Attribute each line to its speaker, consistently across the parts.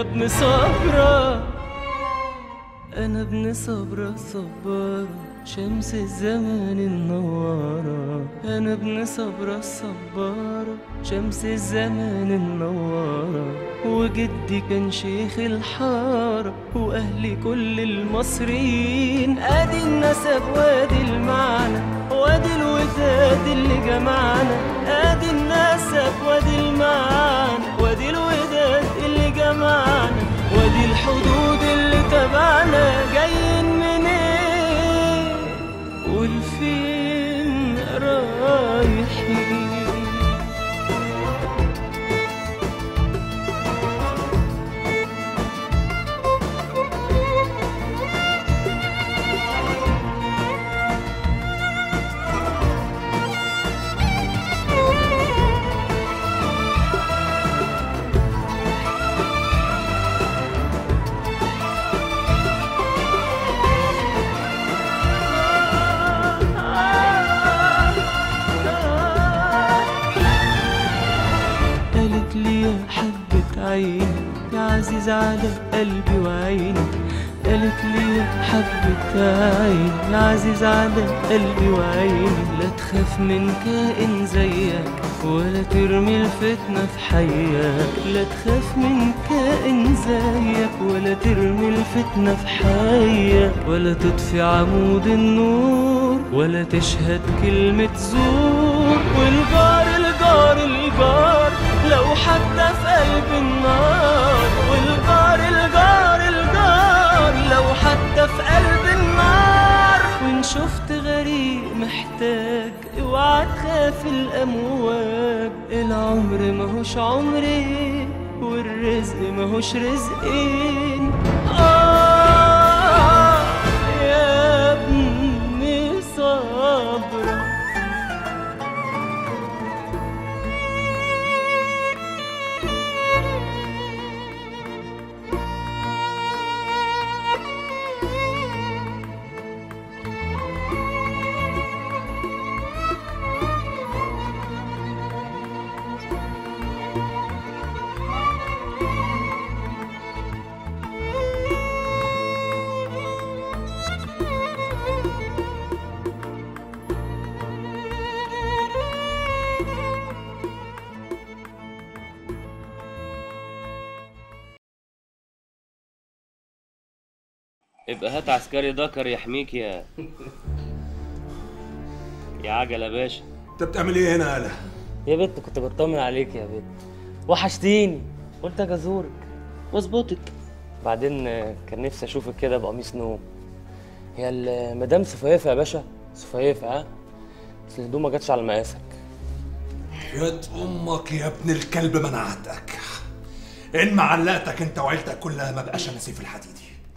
Speaker 1: ابن صبرة أنا ابن صبرة صبارة شمس الزمان النوارة أنا ابن صبرة الصبارة شمس الزمان النوارة وجدي كان شيخ الحارة وأهلي كل المصريين أدي النسب وادي المعنى وادي الوداد اللي جمعنا أدي النسب وادي المعنى وادي الوداد اللي جمعنا وادي الحدود اللي تبعنا جايين منين والفين رايحين قالت لي يا حبة عيني يا عزيز على قلبي وعيني قالت لي يا حبة عيني يا عزيز على قلبي وعيني لا تخاف من كائن زيك ولا ترمي الفتنة في حياك لا تخاف من كائن زيك ولا ترمي الفتنة في حياك ولا تطفي عمود النور ولا تشهد كلمة زور والجار الجار الجار لو حتى في قلب النار والجار الجار الجار لو حتى في قلب النار وان شفت غريق محتاج اوعى تخاف الامواج العمر ماهوش عمري والرزق ماهوش رزقين آه يا ابني صبرك
Speaker 2: ابقى هات عسكري ذكر يحميك يا يا عجل يا باشا
Speaker 3: انت بتعمل ايه هنا يالا
Speaker 1: يا بت كنت بطمن عليك يا بت وحشتيني قلت اجي ازورك واظبطك بعدين آه، كان نفسي اشوفك كده بقميص نوم هي المدام سفيفه يا باشا سفيفه ها بس الهدوم ما جاتش على مقاسك
Speaker 3: يا امك يا ابن الكلب منعتك ان ما علقتك انت وعيلتك كلها ما بقاش انا سيف الحديدي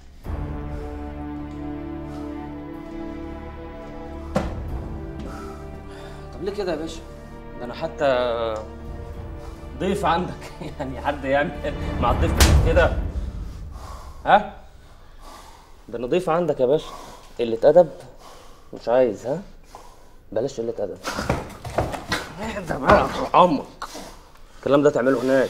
Speaker 1: طب ليه كده يا باشا ده انا حتى ضيف عندك يعني حد يعمل مع الضيف كده ها ده انا ضيف عندك يا باشا قلة أدب مش عايز ها بلاش قلة أدب ده بقى عمك الكلام ده تعمله هناك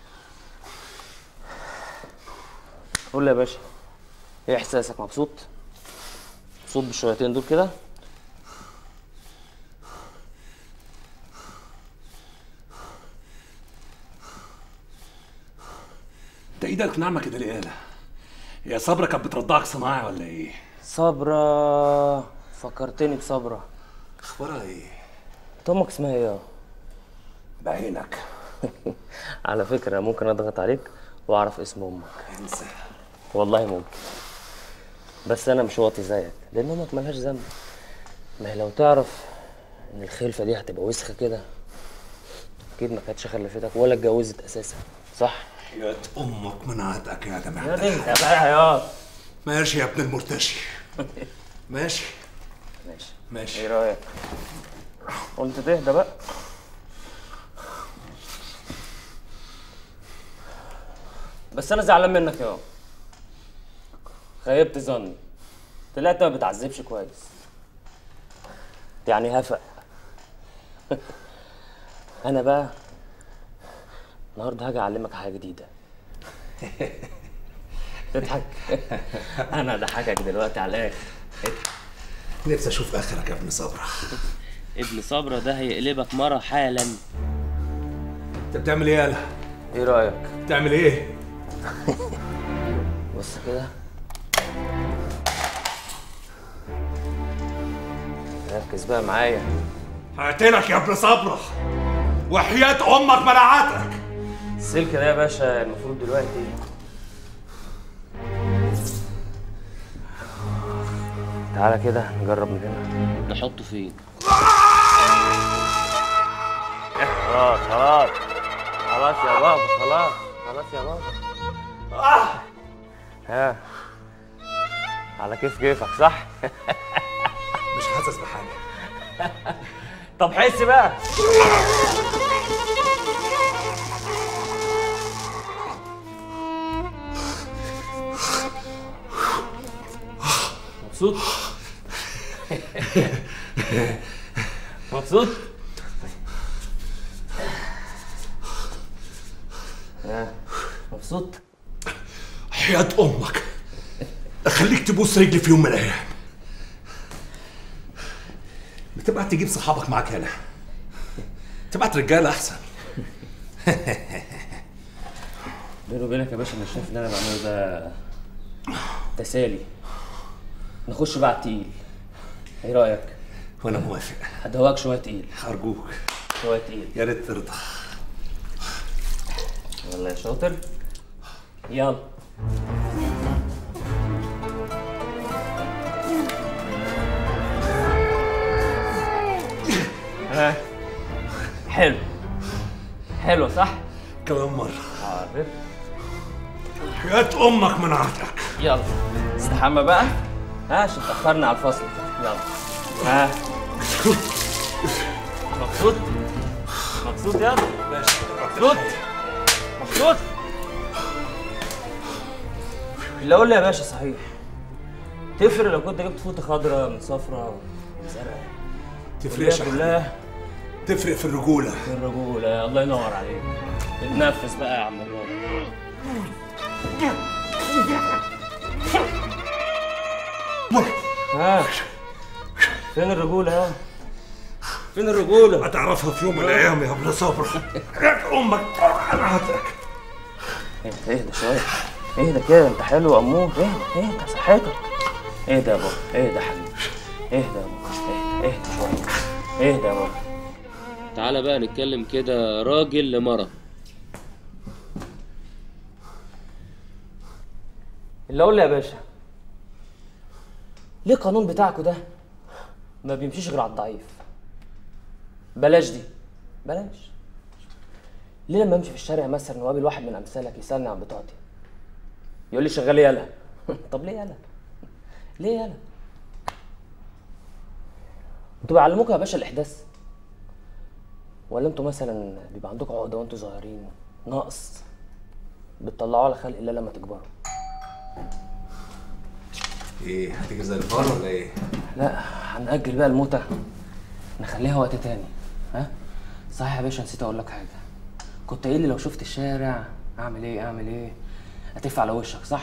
Speaker 1: قول لي يا باشا ايه احساسك مبسوط مبسوط بالشويتين دول كده
Speaker 3: انت ايدك ناعمه كده ليه يالا يا صبرا كانت بترضعك صناعي ولا ايه
Speaker 1: صبرا فكرتني بصبرا
Speaker 3: اخبارها ايه
Speaker 1: انت امك اسمها ايه يا؟
Speaker 3: بعينك
Speaker 1: على فكرة ممكن اضغط عليك واعرف اسم امك
Speaker 3: انسى
Speaker 1: والله ممكن بس انا مش واطي زيك لان امك ملهاش ذنب ما هي لو تعرف ان الخلفة دي هتبقى وسخة كده اكيد ما كانتش خلفتك ولا اتجوزت اساسا صح؟
Speaker 3: يا امك منعتك يا جماعه
Speaker 1: يا دي انت بقى يا
Speaker 3: ماشي يا ابن المرتشي ماشي
Speaker 1: ماشي
Speaker 3: ماشي
Speaker 1: ايه رايك؟ قلت تهدى بقى بس انا زعلان منك يا خيبت ظني طلعت ما بتعذبش كويس يعني هفق انا بقى النهارده هاجي اعلمك حاجه جديده
Speaker 2: تضحك انا اضحكك دلوقتي على الاخر
Speaker 3: نفسي اشوف اخرك يا ابن صبرا
Speaker 2: ابن صبرا ده هيقلبك مرة حالا
Speaker 3: انت بتعمل ايه يالا
Speaker 2: ايه رايك
Speaker 3: بتعمل ايه
Speaker 2: بص كده ركز بقى معايا
Speaker 3: هقتلك يا ابن صبرا وحياة امك منعتك
Speaker 2: السلك ده يا باشا المفروض دلوقتي تعالى كده نجرب من هنا نحطه فين خلاص خلاص خلاص يا بابا خلاص خلاص يا بابا ها على كيف كيفك صح
Speaker 3: مش حاسس بحاجه
Speaker 2: طب حس بقى مبسوط مبسوط ها، مبسوط
Speaker 3: حياة امك اخليك تبوس رجلي في يوم من الايام بتبعت تجيب صحابك معاك هنا تبعت رجاله احسن
Speaker 2: بيني وبينك يا باشا انا شايف اللي انا بعمله ده تسالي نخش بقى على التقيل ايه رايك
Speaker 3: وانا موافق
Speaker 2: هدوقك شويه تقيل
Speaker 3: ارجوك
Speaker 2: شويه تقيل
Speaker 3: يا ريت ترضى
Speaker 2: يلا يا شاطر يلا ها حلو حلو صح؟
Speaker 3: كمان مره
Speaker 2: حاضر
Speaker 3: حياة امك منعتك
Speaker 2: يلا استحمى بقى ها عشان تأخرنا على الفصل يلا ها مبسوط؟ مبسوط يلا مبسوط؟ مبسوط؟ اللي اقول لي يا باشا صحيح تفرق لو كنت جبت فوطه خضراء من صفراء من زرقاء
Speaker 3: تفرقش يا حبيبي.
Speaker 2: كلها
Speaker 3: تفرق في الرجوله
Speaker 2: في الرجوله الله ينور عليك اتنفس بقى يا عم الراجل ها فين الرجوله يا فين الرجوله
Speaker 3: هتعرفها في يوم من الايام يا ابن صبرا حياة امك منعتك
Speaker 2: اهدى اهدى شويه اهدى كده انت حلو يا امور اهدى اهدى صحتك اهدى يا بابا اهدى يا حبيبي اهدى يا بابا اهدى اهدى شويه اهدى يا بابا تعالى بقى نتكلم كده راجل لمرة اللي اقول لي يا باشا ليه القانون بتاعكوا ده ما بيمشيش غير على الضعيف بلاش دي بلاش ليه لما امشي في الشارع مثلا وقابل واحد من امثالك يسالني عن بطاقتي يقول لي شغال يالا طب ليه يالا ليه يالا انتوا بيعلموكوا يا باشا الاحداث ولا انتوا مثلا بيبقى عندكم عقده وانتوا صغيرين ناقص بتطلعوه على خلق الله لما تكبروا
Speaker 3: ايه هتيجي زي الفار ولا ايه؟
Speaker 2: لا هنأجل بقى الموتة نخليها وقت تاني ها صحيح يا باشا نسيت اقول لك حاجة كنت قايل لي لو شفت الشارع اعمل ايه اعمل ايه هتف على وشك صح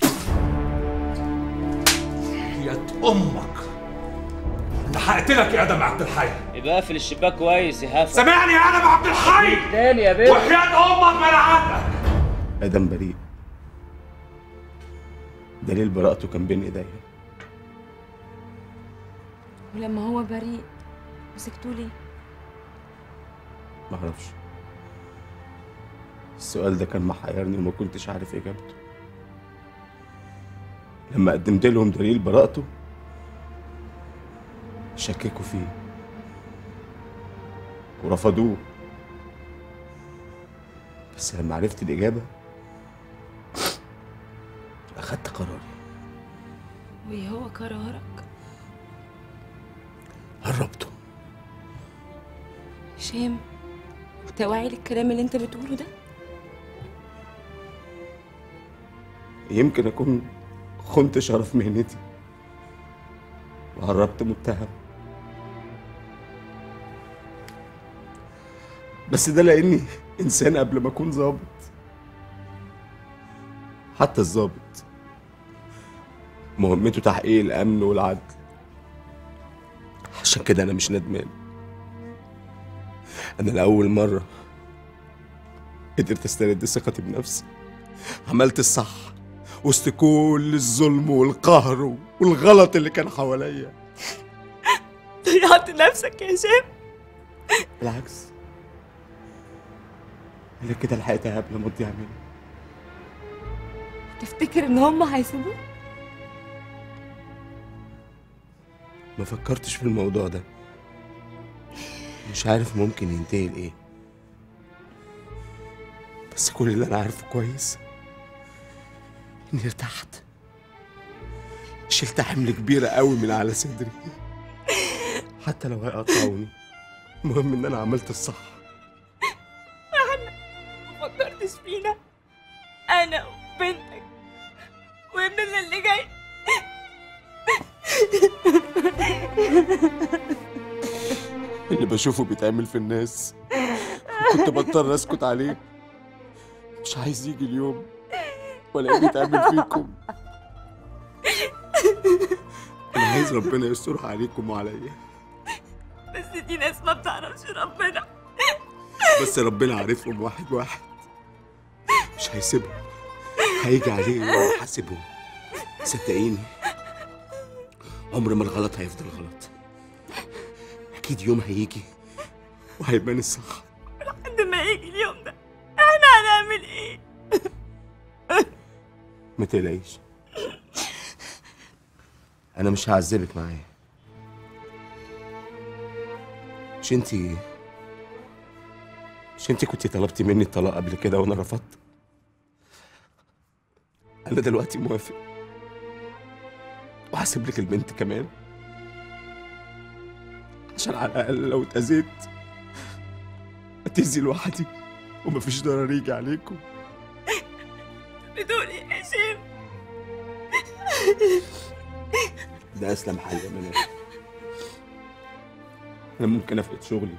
Speaker 3: حياة امك انا هقتلك يا ادم عبد الحي
Speaker 2: يبقى اقفل الشباك كويس يا هفا
Speaker 3: سامعني يا ادم عبد الحي
Speaker 2: تاني يا باشا
Speaker 3: وحياة امك منعتك
Speaker 4: ادم بريء دليل براءته كان بين ايديا
Speaker 5: ولما هو بريء مسكتوه ليه؟
Speaker 4: معرفش السؤال ده كان محيرني وما كنتش عارف اجابته لما قدمت لهم دليل براءته شككوا فيه ورفضوه بس لما عرفت الإجابة أخدت قراري
Speaker 5: وايه هو قرارك؟
Speaker 4: هربته
Speaker 5: هشام انت واعي للكلام اللي انت بتقوله ده؟
Speaker 4: يمكن أكون خنت شرف مهنتي وهربت متهم بس ده لأني إنسان قبل ما أكون ظابط حتى الضابط مهمته تحقيق الامن والعدل عشان كده انا مش ندمان انا لاول مره قدرت استرد ثقتي بنفسي عملت الصح وسط كل الظلم والقهر والغلط اللي كان حواليا
Speaker 5: ضيعت نفسك يا هشام
Speaker 4: بالعكس انا كده لحقتها قبل ما تضيع مني
Speaker 5: تفتكر ان هم هيسيبوك
Speaker 4: ما فكرتش في الموضوع ده مش عارف ممكن ينتهي لايه بس كل اللي انا عارفه كويس اني ارتحت شلت حمل كبيرة قوي من على صدري حتى لو هيقطعوني المهم ان انا عملت الصح
Speaker 5: ما فكرتش فينا انا وبنتك وابننا اللي جاي
Speaker 4: اللي بشوفه بيتعمل في الناس كنت بضطر اسكت عليه مش عايز يجي اليوم ولا ايه بيتعمل فيكم انا عايز ربنا يسترها عليكم وعليا
Speaker 5: بس دي ناس ما بتعرفش ربنا
Speaker 4: بس ربنا عارفهم واحد واحد مش هيسيبهم هيجي عليه يوم يحاسبهم صدقيني عمر ما الغلط هيفضل غلط اكيد يوم هيجي وهيبان الصح
Speaker 5: لحد ما يجي اليوم ده احنا هنعمل ايه
Speaker 4: ما تقلقيش انا مش هعذبك معايا مش انتي مش انتي كنتي طلبتي مني الطلاق قبل كده وانا رفضت انا دلوقتي موافق وهسيب لك البنت كمان عشان على الاقل لو اتاذيت اتاذي لوحدي ومفيش ضرر يجي عليكم
Speaker 5: بتقول ايه يا هشام
Speaker 4: ده اسلم حل يا منى انا ممكن افقد شغلي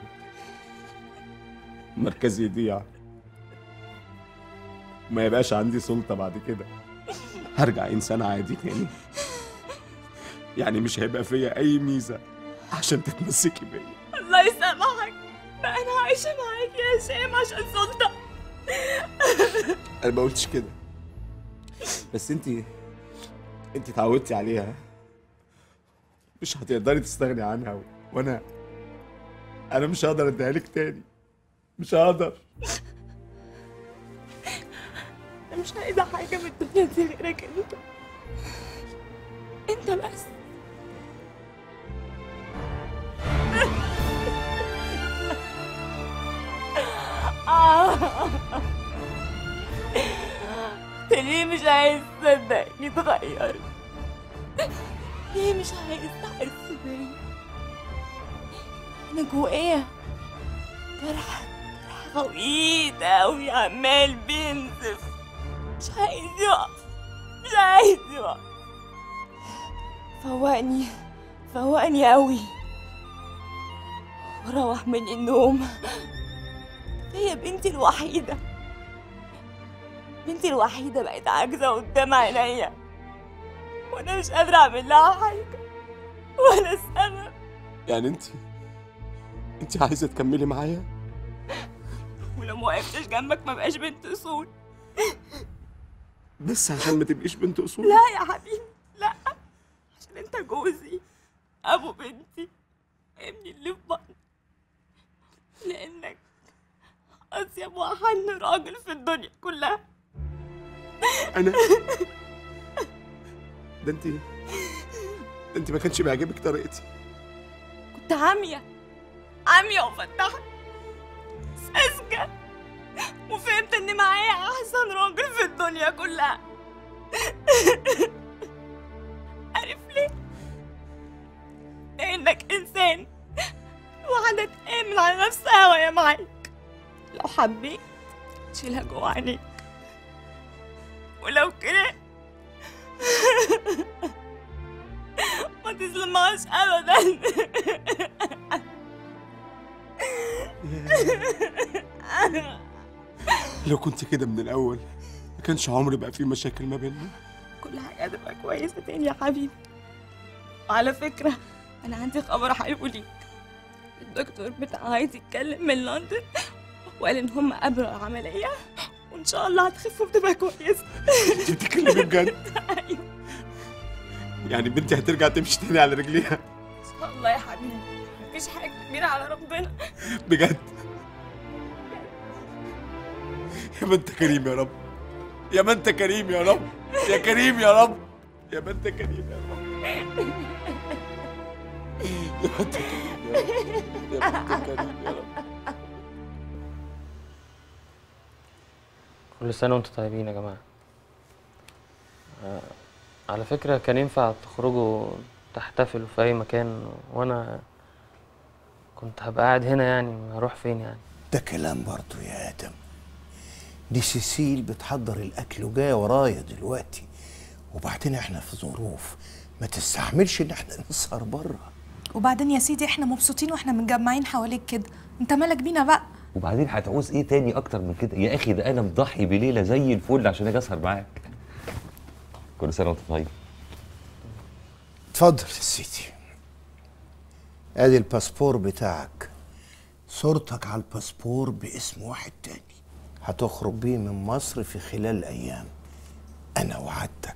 Speaker 4: مركزي يضيع ما يبقاش عندي سلطة بعد كده هرجع انسان عادي تاني يعني مش هيبقى فيا اي ميزة عشان تتمسكي بيا
Speaker 5: الله يسامحك بقى انا عايشه معاك يا هشام عشان سلطه
Speaker 4: انا ما قلتش كده بس انت انت اتعودتي عليها مش هتقدري تستغني عنها و... وانا انا مش هقدر اديها لك تاني مش هقدر
Speaker 5: انا مش عايزه حاجه من الدنيا دي غيرك انت انت بس انت ليه مش عايز تصدقني اتغير ليه مش عايز تحس بيا انا جوايا جرح جرح غويط اوي عمال بينزف مش عايز يقف مش عايز يقف فوقني فوقني قوي وروح من النوم هي بنتي الوحيدة بنتي الوحيدة بقت عاجزة قدام عينيا وانا مش قادرة اعمل لها حاجة ولا السبب
Speaker 4: يعني انت انت عايزه تكملي معايا
Speaker 5: ولو ما وقفتش جنبك ما بقاش بنت اصول
Speaker 4: بس عشان ما تبقيش بنت اصول
Speaker 5: لا يا حبيبي لا عشان انت جوزي ابو بنتي ابني اللي في بطني لانك اطيب واحن راجل في الدنيا كلها
Speaker 4: انا ده انت ده انت ما كانش بيعجبك طريقتي
Speaker 5: كنت عامية عامية وفتحت ساذجة وفهمت ان معايا احسن راجل في الدنيا كلها عارف ليه؟ لانك انسان واحدة تآمن على نفسها وهي معاك لو حبيت تشيلها جوا عينيك ولو كده ما تظلمهاش ابدا
Speaker 4: لو كنت كده من الاول ما كانش عمري بقى في مشاكل ما بيننا
Speaker 5: كل حاجة هتبقى كويسة تاني يا حبيبي وعلى فكرة أنا عندي خبر حلو ليك الدكتور بتاع عايز يتكلم من لندن وقال إن هم قبلوا العملية وإن شاء الله هتخف وتبقى كويسة
Speaker 4: انت بتتكلمي بجد
Speaker 5: أيوة
Speaker 4: يعني بنتي هترجع تمشي تاني على رجليها
Speaker 5: إن شاء الله يا حبيبي مفيش حاجة كبيرة على ربنا
Speaker 4: بجد يا ما انت كريم يا رب يا ما انت كريم يا رب يا كريم يا رب يا ما انت كريم يا رب يا ما انت كريم يا رب يا ما انت كريم يا رب
Speaker 2: كل سنة وانتم طيبين يا جماعة آه، على فكرة كان ينفع تخرجوا تحتفلوا في أي مكان وأنا كنت هبقى قاعد هنا يعني هروح فين يعني
Speaker 6: ده كلام برضو يا آدم دي سيسيل بتحضر الأكل وجاية ورايا دلوقتي وبعدين احنا في ظروف ما تستحملش ان احنا نسهر بره
Speaker 7: وبعدين يا سيدي احنا مبسوطين واحنا متجمعين حواليك كده انت مالك بينا بقى
Speaker 8: وبعدين هتعوز ايه تاني اكتر من كده يا اخي ده انا مضحي بليله زي الفل عشان اجي اسهر معاك كل سنه وانت طيب
Speaker 6: اتفضل يا سيدي ادي الباسبور بتاعك صورتك على الباسبور باسم واحد تاني هتخرج بيه من مصر في خلال ايام انا وعدتك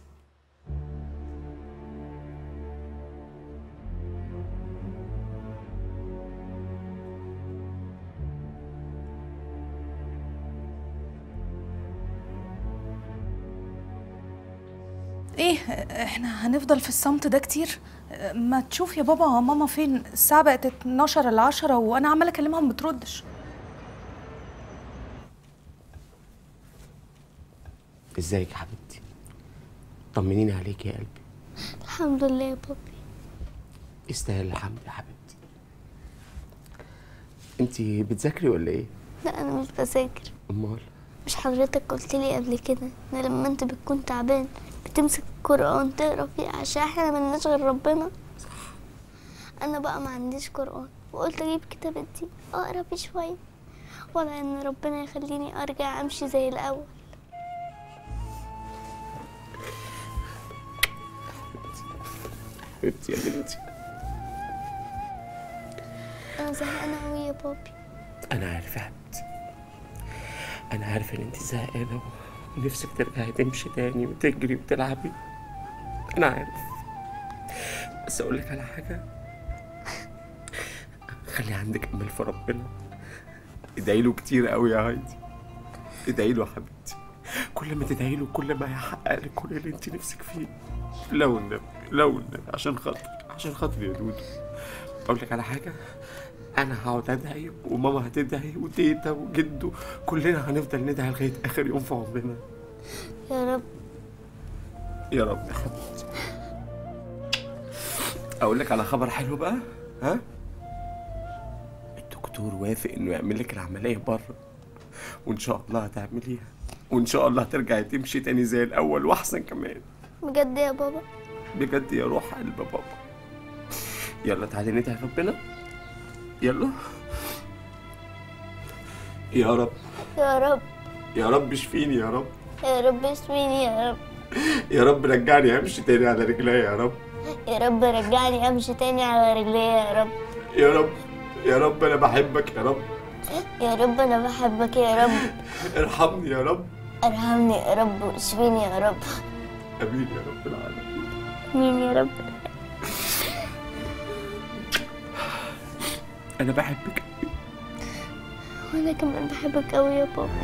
Speaker 7: ايه احنا هنفضل في الصمت ده كتير ما تشوف يا بابا ماما فين الساعة بقت 12 ل 10 وانا عمالة اكلمها ما بتردش
Speaker 9: ازيك يا حبيبتي طمنيني عليك يا قلبي
Speaker 10: الحمد لله يا بابي
Speaker 9: يستاهل الحمد يا حبيبتي انتي بتذاكري ولا ايه
Speaker 10: لا انا مش بذاكر
Speaker 9: امال
Speaker 10: مش حضرتك قلت لي قبل كده ان لما انت بتكون تعبان بتمسك القرآن تقرا فيه عشان احنا ملناش غير ربنا انا بقى ما عنديش قرآن وقلت اجيب كتاب الدين اقرا فيه شويه ولا ان ربنا يخليني ارجع امشي زي الاول
Speaker 9: حبيبتي يا بنتي
Speaker 10: انا زهقانه قوي يا بابي
Speaker 9: انا عارف يا حبيبتي انا عارف ان انت زهقانه ونفسك ترجعي تمشي تاني وتجري وتلعبي انا عارف بس اقول لك على حاجه خلي عندك امل في ربنا ادعي له كتير قوي يا هايدي ادعي له يا حبيبتي كل ما تدعي له كل ما هيحقق لك كل اللي انت نفسك فيه لو النبي لو النبي عشان خاطر عشان خاطر يا دودو اقول لك على حاجه انا هقعد ادعي وماما هتدعي وتيتا وجدو كلنا هنفضل ندعي لغايه اخر يوم في عمرنا
Speaker 10: يا رب
Speaker 9: يا رب يا حبيبتي اقول لك على خبر حلو بقى ها الدكتور وافق انه يعمل لك العمليه بره وان شاء الله هتعمليها وان شاء الله هترجعي تمشي تاني زي الاول واحسن كمان
Speaker 10: بجد يا بابا
Speaker 9: بجد يا روح قلب بابا يلا تعالي ندعي ربنا يلا يا رب
Speaker 10: يا رب
Speaker 9: يا رب اشفيني يا رب
Speaker 10: يا رب اشفيني يا رب
Speaker 9: يا رب رجعني امشي تاني على رجلي يا رب
Speaker 10: يا رب رجعني امشي تاني على رجليا يا رب
Speaker 9: يا رب يا رب انا بحبك يا رب
Speaker 10: يا رب انا بحبك يا رب
Speaker 9: ارحمني يا رب
Speaker 10: ارحمني يا رب واشفيني يا رب
Speaker 9: امين يا رب العالمين
Speaker 10: مين يا رب
Speaker 9: انا بحبك
Speaker 10: وانا كمان بحبك قوي يا بابا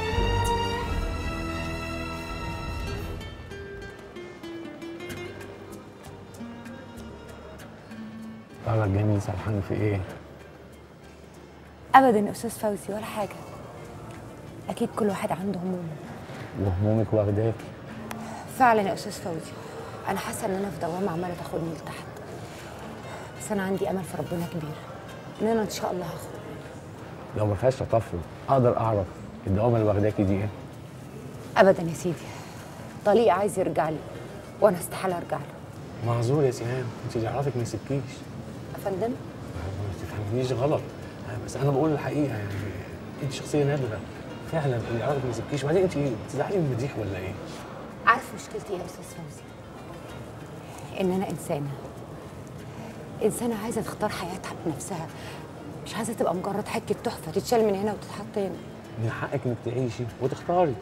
Speaker 11: طالع جميل سرحان في ايه؟
Speaker 12: ابدا يا استاذ فوزي ولا حاجه اكيد كل واحد عنده هموم
Speaker 11: وهمومك واخداك
Speaker 12: فعلا يا استاذ فوزي انا حاسه ان انا في دوامه عماله تاخدني لتحت بس انا عندي امل في ربنا كبير ان انا ان شاء الله هخرج
Speaker 11: لو ما فيهاش تطفل اقدر اعرف الدوامه اللي واخداكي دي ايه؟
Speaker 12: ابدا يا سيدي طليق عايز يرجع لي وانا استحاله ارجع له
Speaker 11: معذور يا سهام انت اللي يعرفك ما يسيبكيش
Speaker 12: يا فندم
Speaker 11: ما تفهمنيش غلط بس انا بقول الحقيقه يعني انت شخصيه نادره فعلا اللي عرضك ما يسيبكيش وبعدين انت بتزعلي من المديح ولا ايه؟
Speaker 12: عارف مشكلتي إيه يا استاذ فوزي ان انا انسانه انسانه عايزه تختار حياتها بنفسها مش عايزه تبقى مجرد حته تحفه تتشال من هنا وتتحط هنا
Speaker 11: من حقك انك تعيشي وتختاري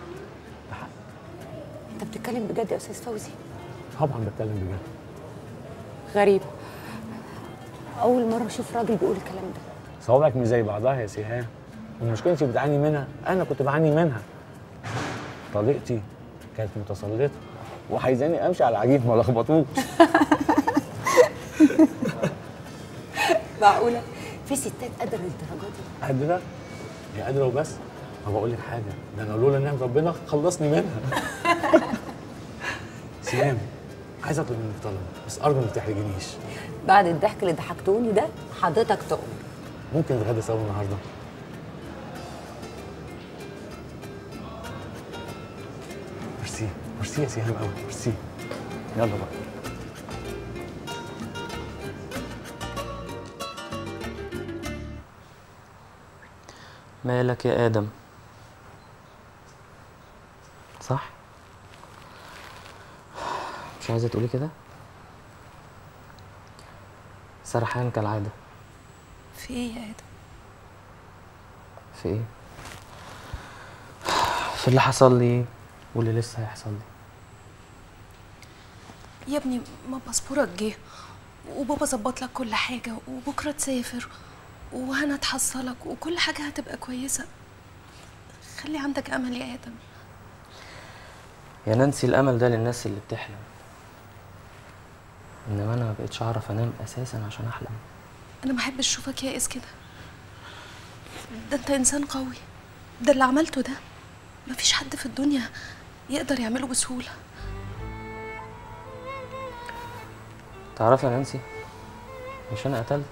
Speaker 12: انت بتتكلم بجد يا استاذ فوزي
Speaker 11: طبعا بتكلم بجد
Speaker 12: غريب اول مره اشوف راجل بيقول الكلام ده
Speaker 11: صوابعك مش زي بعضها يا سيهان المشكله انت بتعاني منها انا كنت بعاني منها طليقتي كانت متسلطه وعايزاني امشي على العجيب ما لخبطوش
Speaker 12: معقوله في ستات قادره للدرجه دي
Speaker 11: قادره هي قادره وبس ما بقول لك حاجه ده انا لولا نعم ربنا خلصني منها سلام عايز اطلب منك طلب بس ارجو ما تحرجنيش
Speaker 12: بعد الضحك اللي ضحكتوني ده حضرتك تؤمر
Speaker 11: ممكن نتغدى سوا النهارده ميرسي ميرسي يا سيهان قوي ميرسي يلا بقى
Speaker 2: مالك يا آدم صح مش عايزة تقولي كده سرحان كالعادة
Speaker 7: في ايه يا ادم
Speaker 2: في ايه في اللي حصل لي واللي لسه هيحصل لي
Speaker 7: يا ابني ما باسبورك جه وبابا ظبط لك كل حاجه وبكره تسافر وهنا تحصلك وكل حاجه هتبقى كويسه خلي عندك امل يا ادم
Speaker 2: يا نانسي الامل ده للناس اللي بتحلم انما انا ما بقتش اعرف انام اساسا عشان احلم
Speaker 7: انا ما احبش اشوفك يائس كده ده انت انسان قوي ده اللي عملته ده مفيش حد في الدنيا يقدر يعمله بسهوله
Speaker 2: تعرفي يا نانسي مش انا قتلت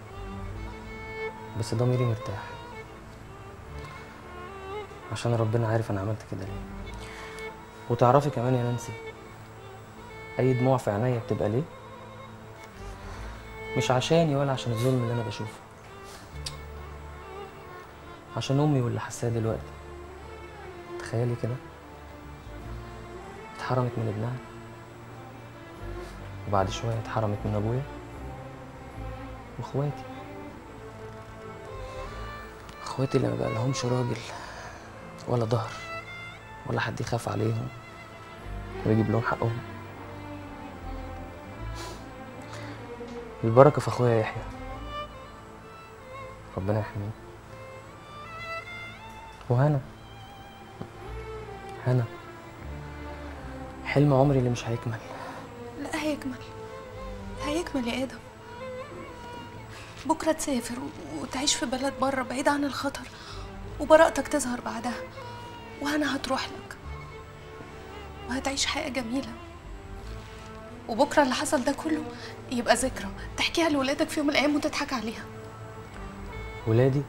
Speaker 2: بس ضميري مرتاح عشان ربنا عارف انا عملت كده ليه وتعرفي كمان يا نانسي اي دموع في عينيا بتبقى ليه مش عشاني ولا عشان الظلم اللي انا بشوفه عشان امي واللي حاساه دلوقتي تخيلي كده اتحرمت من ابنها وبعد شويه اتحرمت من ابويا واخواتي اخواتي اللي ما بقى لهمش راجل ولا ظهر ولا حد يخاف عليهم ويجيب لهم حقهم البركة في أخويا يحيى ربنا يحميه وهنا هنا حلم عمري اللي مش هيكمل
Speaker 7: لا هيكمل هيكمل يا ادم بكره تسافر و- وتعيش في بلد بره بعيد عن الخطر وبراءتك تظهر بعدها وهنا هتروح لك وهتعيش حياه جميله وبكره اللي حصل ده كله يبقى ذكرى تحكيها لولادك في يوم من الايام وتضحك عليها
Speaker 2: ولادي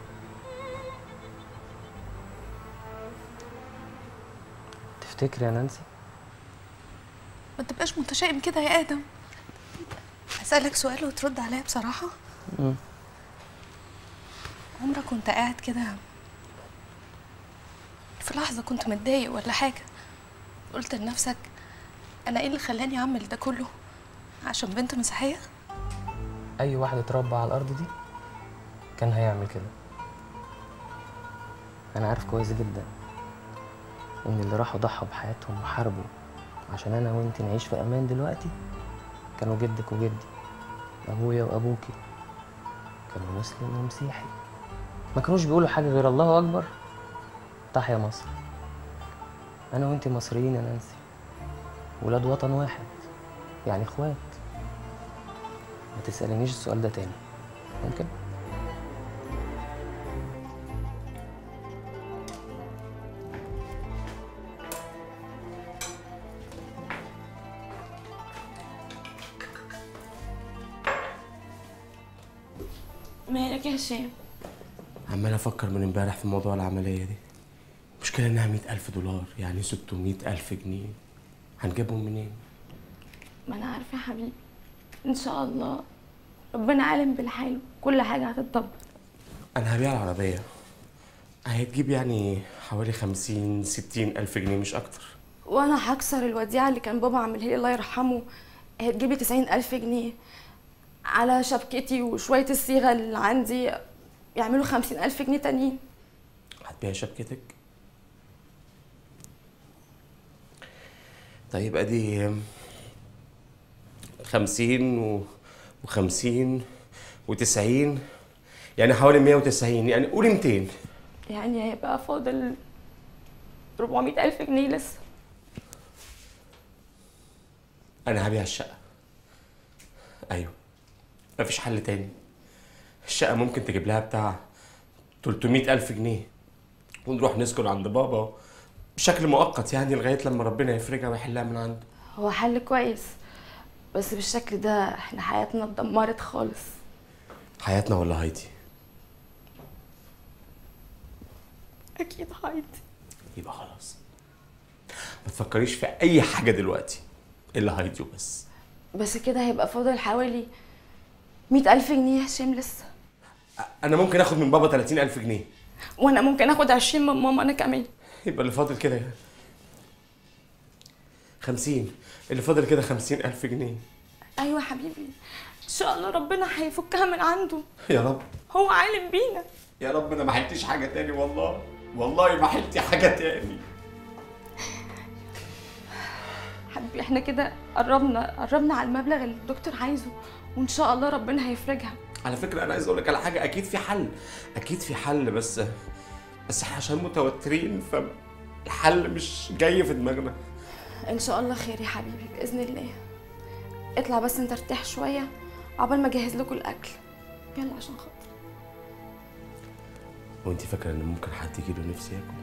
Speaker 2: تفتكري يا نانسي
Speaker 7: ما تبقاش متشائم كده يا ادم هسألك سؤال وترد عليا بصراحة
Speaker 2: مم.
Speaker 7: عمرك كنت قاعد كده في لحظة كنت متضايق ولا حاجة قلت لنفسك أنا إيه اللي خلاني أعمل ده كله عشان بنت مسيحية
Speaker 2: أي واحد اتربى على الأرض دي كان هيعمل كده أنا عارف كويس جدا إن اللي راحوا ضحوا بحياتهم وحاربوا عشان أنا وأنت نعيش في أمان دلوقتي كانوا جدك وجدي أبويا وأبوكي كانوا مسلم ومسيحي ما كانوش بيقولوا حاجة غير الله أكبر تحيا مصر أنا وأنت مصريين يا نانسي ولاد وطن واحد يعني إخوات ما تسألنيش السؤال ده تاني ممكن؟
Speaker 5: مالك يا هشام
Speaker 13: عمال افكر من امبارح في موضوع العمليه دي المشكله انها مئة ألف دولار يعني ستمائة ألف جنيه هنجيبهم منين
Speaker 5: ما انا عارفه يا حبيبي ان شاء الله ربنا عالم بالحال كل حاجه هتتطبق
Speaker 13: انا هبيع العربيه هتجيب يعني حوالي خمسين ستين ألف جنيه مش أكتر
Speaker 5: وانا هكسر الوديعه اللي كان بابا عاملها لي الله يرحمه هي تجيب لي 90 الف جنيه على شبكتي وشويه الصيغه اللي عندي يعملوا 50 الف جنيه تانيين
Speaker 13: هتبيع شبكتك طيب ادي خمسين و... وخمسين وتسعين يعني حوالي مية وتسعين يعني قولي ميتين
Speaker 5: يعني هيبقى فاضل 400 الف جنيه لسه
Speaker 13: انا هبيع الشقة ايوه مفيش حل تاني الشقة ممكن تجيب لها بتاع 300 ألف جنيه ونروح نسكن عند بابا بشكل مؤقت يعني لغاية لما ربنا يفرجها ويحلها من عنده
Speaker 5: هو حل كويس بس بالشكل ده احنا حياتنا اتدمرت خالص
Speaker 13: حياتنا ولا هايدي
Speaker 5: اكيد هايدي
Speaker 13: يبقى خلاص ما تفكريش في أي حاجة دلوقتي إلا هايدي وبس
Speaker 5: بس كده هيبقى فاضل حوالي 100 الف جنيه يا هشام لسه
Speaker 13: أنا ممكن آخد من بابا 30 ألف جنيه
Speaker 5: وانا ممكن اخد 20 من ماما انا كمان
Speaker 13: يبقى اللي فاضل كده يعني خمسين اللي فاضل كده خمسين ألف جنيه
Speaker 5: ايوه حبيبي ان شاء الله ربنا هيفكها من عنده
Speaker 13: يا رب
Speaker 5: هو عالم بينا
Speaker 13: يا رب أنا ما حلتش حاجة تاني والله والله ما حلت حاجة تاني
Speaker 5: حبيبي احنا كده قربنا قربنا على المبلغ اللي الدكتور عايزه وان شاء الله ربنا هيفرجها
Speaker 13: على فكرة أنا عايز أقول لك على حاجة أكيد في حل أكيد في حل بس بس إحنا عشان متوترين فالحل مش جاي في دماغنا
Speaker 5: ان شاء الله خير يا حبيبي باذن الله اطلع بس انت ارتاح شويه عقبال ما اجهز لكم الاكل يلا عشان خاطر
Speaker 13: وأنت فاكرة إن ممكن حد يجي له نفسي ياكل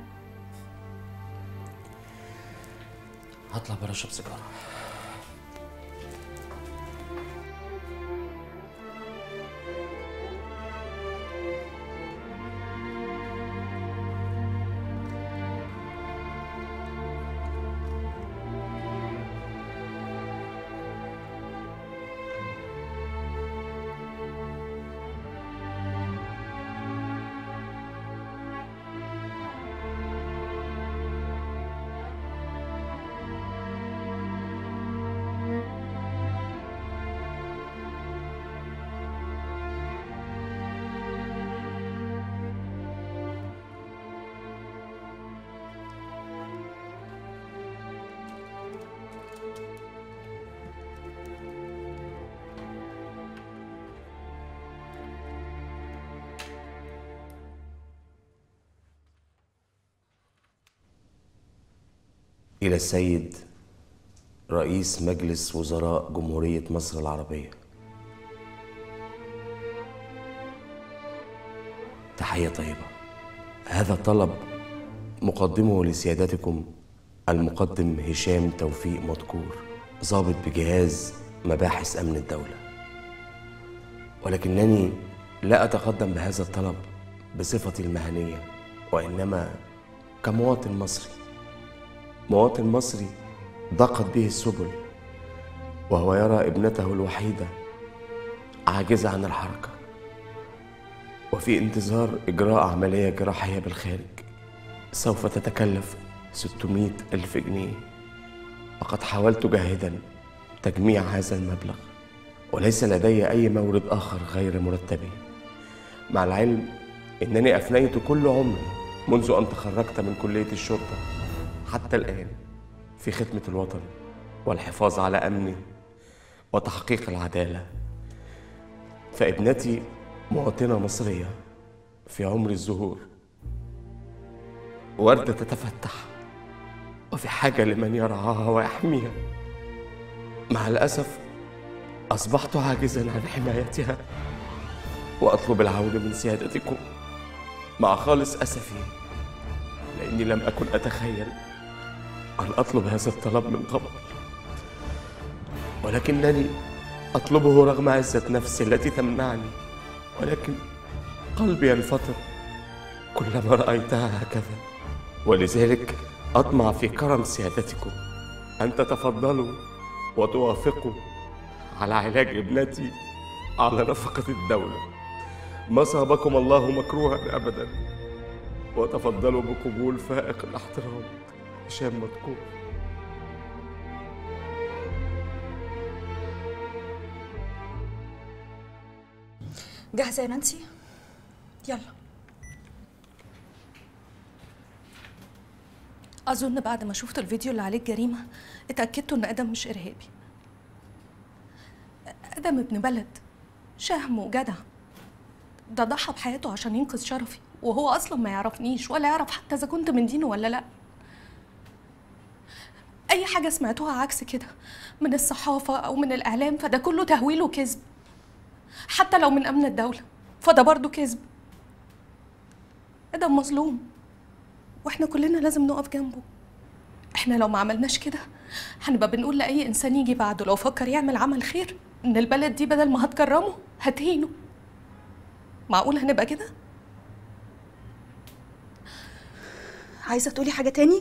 Speaker 13: هطلع بره أشرب سيجارة إلى السيد رئيس مجلس وزراء جمهورية مصر العربية تحية طيبة هذا طلب مقدمه لسيادتكم المقدم هشام توفيق مذكور ضابط بجهاز مباحث أمن الدولة ولكنني لا أتقدم بهذا الطلب بصفتي المهنية وإنما كمواطن مصري مواطن مصري ضاقت به السبل وهو يرى ابنته الوحيدة عاجزة عن الحركة وفي انتظار إجراء عملية جراحية بالخارج سوف تتكلف 600 ألف جنيه وقد حاولت جاهدا تجميع هذا المبلغ وليس لدي أي مورد آخر غير مرتبي مع العلم أنني أفنيت كل عمري منذ أن تخرجت من كلية الشرطة حتى الآن في خدمة الوطن والحفاظ على أمنه وتحقيق العدالة فابنتي مواطنة مصرية في عمر الزهور وردة تتفتح وفي حاجة لمن يرعاها ويحميها مع الأسف أصبحت عاجزا عن حمايتها وأطلب العون من سيادتكم مع خالص أسفي لأني لم أكن أتخيل أن أطلب هذا الطلب من قبل ولكنني أطلبه رغم عزة نفسي التي تمنعني ولكن قلبي ينفطر كلما رأيتها هكذا ولذلك أطمع في كرم سيادتكم أن تتفضلوا وتوافقوا على علاج ابنتي على نفقة الدولة ما صابكم الله مكروها أبدا
Speaker 4: وأتفضله بقبول فائق الاحترام هشام مدكور
Speaker 14: جاهزة يا نانسي؟ يلا
Speaker 7: أظن بعد ما شفت الفيديو اللي عليه الجريمة اتأكدت إن آدم مش إرهابي آدم ابن بلد شهم وجدع ده ضحى بحياته عشان ينقذ شرفي وهو أصلا ما يعرفنيش ولا يعرف حتى إذا كنت من دينه ولا لأ أي حاجة سمعتوها عكس كده من الصحافة أو من الإعلام فده كله تهويل وكذب حتى لو من أمن الدولة فده برضه كذب آدم مظلوم واحنا كلنا لازم نقف جنبه احنا لو ما عملناش كده هنبقى بنقول لأي إنسان يجي بعده لو فكر يعمل عمل خير إن البلد دي بدل ما هتكرمه هتهينه معقول هنبقى كده؟
Speaker 14: عايزة تقولي حاجة تاني؟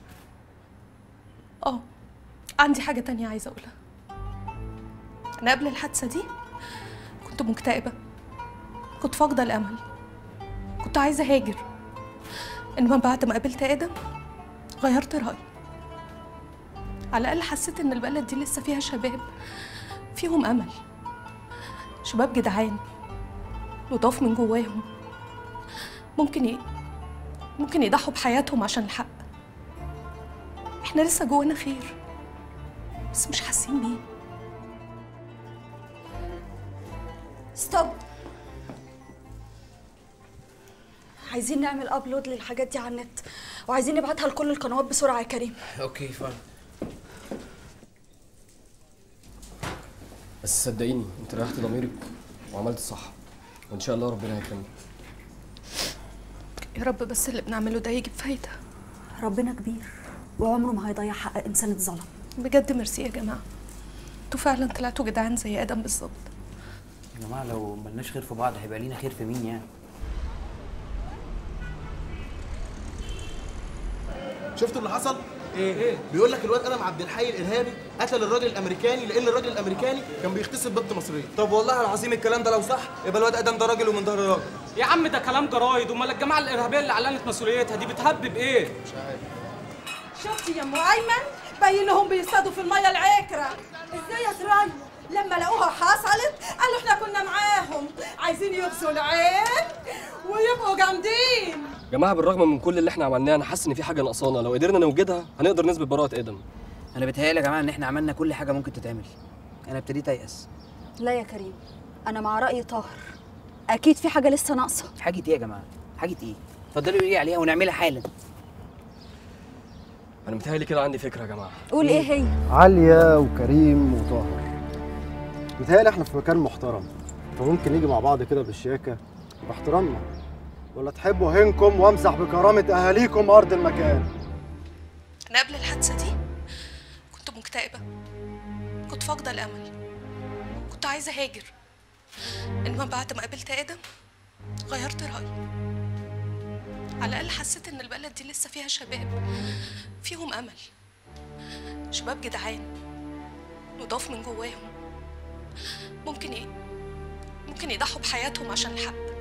Speaker 7: اه عندي حاجة تانية عايزة أقولها أنا قبل الحادثة دي كنت مكتئبة كنت فاقدة الأمل كنت عايزة هاجر إنما بعد ما قابلت آدم غيرت رأيي على الأقل حسيت إن البلد دي لسه فيها شباب فيهم أمل شباب جدعان نضاف من جواهم ممكن ي... ممكن يضحوا بحياتهم عشان الحق احنا لسه جوانا خير بس مش حاسين بيه
Speaker 14: ستوب عايزين نعمل ابلود للحاجات دي على النت وعايزين نبعتها لكل القنوات بسرعة يا كريم
Speaker 15: اوكي فاهم بس صدقيني انت ريحت ضميرك وعملت الصح وان شاء الله ربنا هيكرمك
Speaker 7: يا رب بس اللي بنعمله ده يجيب فايدة
Speaker 14: ربنا كبير وعمره ما هيضيع حق انسان اتظلم
Speaker 7: بجد ميرسي يا جماعة انتوا فعلا طلعتوا جدعان زي آدم بالظبط
Speaker 16: يا جماعه لو ملناش خير في بعض هيبقى لينا خير في مين يعني
Speaker 17: شفتوا اللي حصل؟ ايه ايه بيقول لك الواد ادم عبد الحي الارهابي قتل الراجل الامريكاني لان الراجل الامريكاني كان بيغتصب بنت مصريه
Speaker 18: طب والله العظيم الكلام ده لو صح يبقى الواد ادم ده راجل ومن ظهر راجل
Speaker 19: يا عم ده كلام جرايد امال الجماعه الارهابيه اللي اعلنت مسؤوليتها دي بتهبب ايه
Speaker 17: مش عارف
Speaker 20: شفتي يا ام ايمن باينهم بيصطادوا في الميه العكره ازاي يا سرايا لما لقوها حصلت قالوا احنا كنا معاهم عايزين يغزوا العين ويبقوا جامدين
Speaker 15: جماعه بالرغم من كل اللي احنا عملناه انا حاسس ان في حاجه ناقصانا لو قدرنا نوجدها هنقدر نثبت براءه ادم
Speaker 16: انا بيتهيألي يا جماعه ان احنا عملنا كل حاجه ممكن تتعمل انا ابتديت ايأس
Speaker 14: لا يا كريم انا مع رأي طاهر اكيد في حاجة لسه ناقصة
Speaker 16: حاجه ايه يا جماعه حاجه ايه اتفضلوا قولي عليها ونعملها حالا
Speaker 15: انا متهيألي كده عندي فكره يا جماعه
Speaker 14: قول ايه هي
Speaker 21: عليا وكريم وطاهر متهيألي احنا في مكان محترم فممكن نيجي مع بعض كده بالشياكة باحترامنا ولا تحبوا هنكم وامسح بكرامة أهاليكم أرض المكان
Speaker 7: أنا قبل الحادثة دي كنت مكتئبة كنت فاقدة الأمل كنت عايزة هاجر إنما بعد ما قابلت آدم غيرت رأيي على الأقل حسيت إن البلد دي لسه فيها شباب فيهم أمل شباب جدعان نضاف من جواهم ممكن ي... ممكن يضحوا بحياتهم عشان الحق